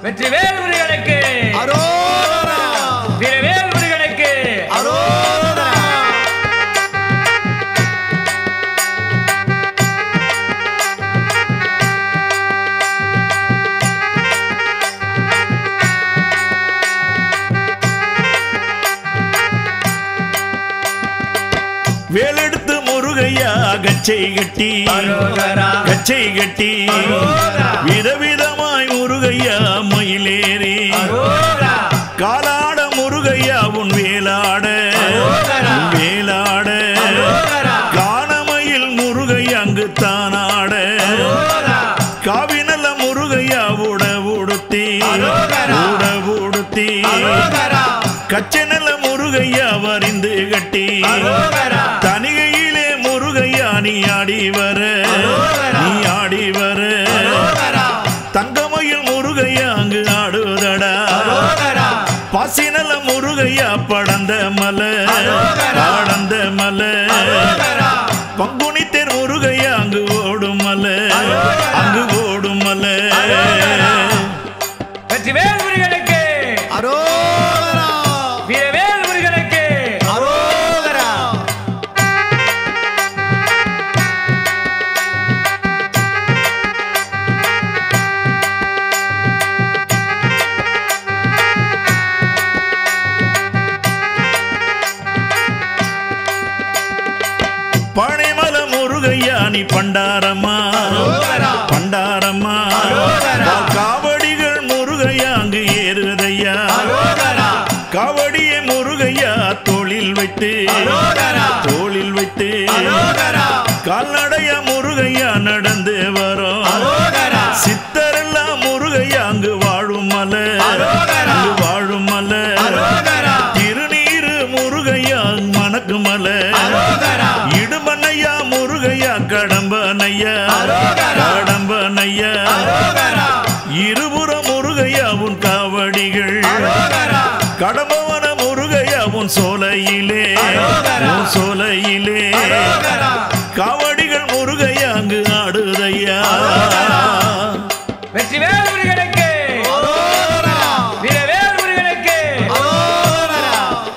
வெற்றிவேல் முருகனுக்கு அரோகரா வீரவேல் முருகனுக்கு அரோகரா வேலெடுத்து முருகையா கச்சை கட்டி அரோகரா கச்சை கட்டி அரோகரா. விதவிதமாய் முருகையா மயிலேறி அரோகரா காலாட முருகையா உன் வேலாட அரோகரா. உன் வேலாட அரோகரா. காணமையில் முருகையா அங்கு தானாட அரோகரா காவினல்ல முருகையா உட உடுத்தி அரோகரா. உட உடுத்தி அரோகரா கச்சனல்ல முருகையா வரிந்து கட்டி அரோகரா தனிகையிலே முருகையா நீ ஆடி வர அரோகரா. நீ ஆடி வர அரோகரா தங்கமயில் முருகையா அங்கு ஆடுதடா அரோகரா பாசினல முருகையா படந்த மலை அரோகரா. படந்த மலை அரோகரா பங்குனி தேர் முருகையா அங்கு ஓடும் மலை அரோகரா. அங்கு ஓடும் மலை அரோகரா. வெற்றிவேல் முருகனுக்கு அரோகரா வீரவேல் முருகனுக்கு அரோகரா பனைமல முருகையா நீ பண்டாரம்மா அரோகரா. பண்டாரம்மா அரோகரா. காவடிகள் முருகையா அங்கு ஏறுதையா அரோகரா காவடியை முருகையா தோளில் வைத்து அரோகரா தோளில் வைத்து அரோகரா கால்நடையா முருகையா நடந்து வரும் அரோகரா சித்தரெல்லாம் முருகையா அங்கு வாழும் மலை அரோகரா. அங்கு வாழும் மலை அரோகரா திருநீரு முருகையா மணக்கு மலை அரோகரா இடுமனையா முருகையா கடம்பனையா அரோகரா. கடம்பனையா அரோகரா இருபுறம் முருகையா உன் காவடிகள் அரோகரா கடம்பவன முருகையா உன் சோலையிலே அரோகரா. உன் சோலையிலே அரோகரா காவடிகள் முருகையா அங்கு ஆடுதையா அரோகரா. வெற்றிவேல் முருகனுக்கு அரோகரா வீரவேல் முருகனுக்கு அரோகரா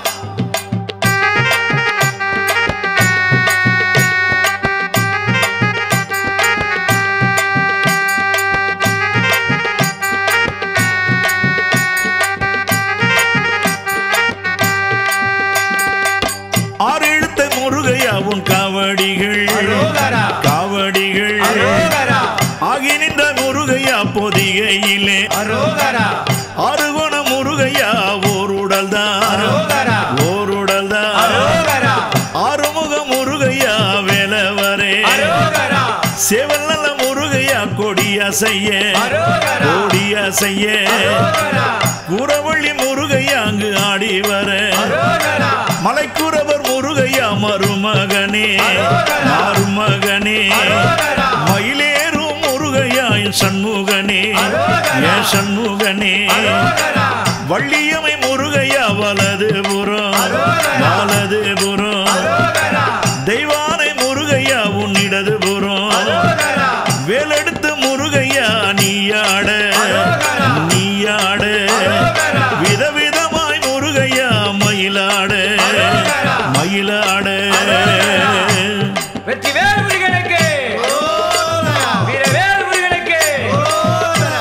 ஆறு எழுத்த முருகையா உன் காவடிகள் அரோகரா காவடிகள் அரோகரா ஆகி நின்ற முருகையா பொதிகையிலே அரோகரா ஆறுகுண முருகையா ஓர் உடல் தான் அரோகரா ஓர் உடல் தான் அரோகரா ஆறுமுக முருகையா வேலவரே அரோகரா சேவல் நல்ல முருகையா கொடியா செய்ய அரோகரா கொடியா செய்ய அரோகரா குறவள்ளி முருகையா அங்கு ஆடி வர அரோகரா மலைக்குறவர் முருகையா மருமகனே அரோகரா. மருமகனே அரோகரா. மயிலேறும் முருகையா என் சண்முகனே அரோகரா. என் சண்முகனே அரோகரா வள்ளியமை முருகையா வலது புறம் அரோகரா. வலது புறம் அரோகரா தெய்வானை முருகையா உன் இடது புறம் அரோகரா வேலெடுத்து முருகையா நீயாட அரோகரா. நீயாட அரோகரா. விதவிதமாய் முருகையா மயிலாட அரோகரா. மயிலாட வெற்றிவேல் முருகனுக்கு அரோகரா வீரவேல் முருகனுக்கு அரோகரா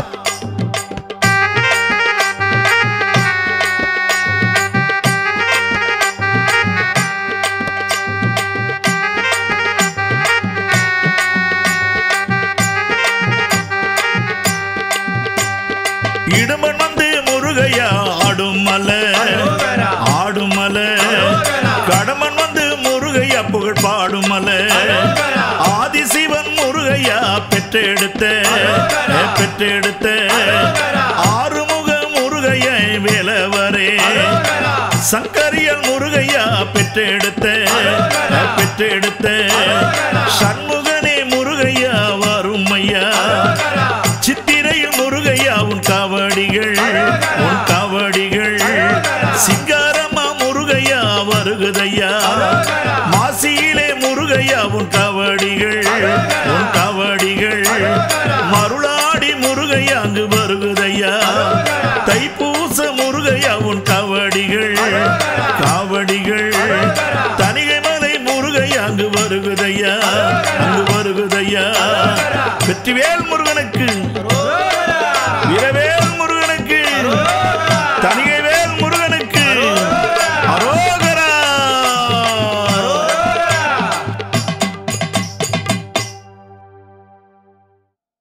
இடுமன் வந்து முருகையா ஆடும் மலை அரோகரா. ஆடும் மலை அரோகரா. கடமன் வந்து முருகையா புகழ் பாடும் மலை அரோகரா. ஆதிசிவன் முருகையா பெற்றெடுத்த அரோகரா. பெற்றெடுத்த அரோகரா. ஆறுமுக முருகையா வேலவரே அரோகரா சங்கரியல் முருகையா பெற்றெடுத்த அரோகரா. பெற்றெடுத்த அரோகரா. சண்முகனே முருகையா வரும் ஐயா அரோகரா சித்திரையில் முருகையா உன் காவடிகள் அரோகரா. உன் காவடிகள் அரோகரா. சிங்காரமா முருகையா வருகுதையா அரோகரா. மாசியிலே முருகையா உன் காவடிகள் அரோகரா. உன் காவடிகள் அரோகரா. மருளாடி முருகையா அங்கு வருகுதையா காவடிகள் தனிகை மலை முருகையா அங்கு வருகுதையா அங்கு வருகுதையா வெற்றிவேல் முருகனுக்கு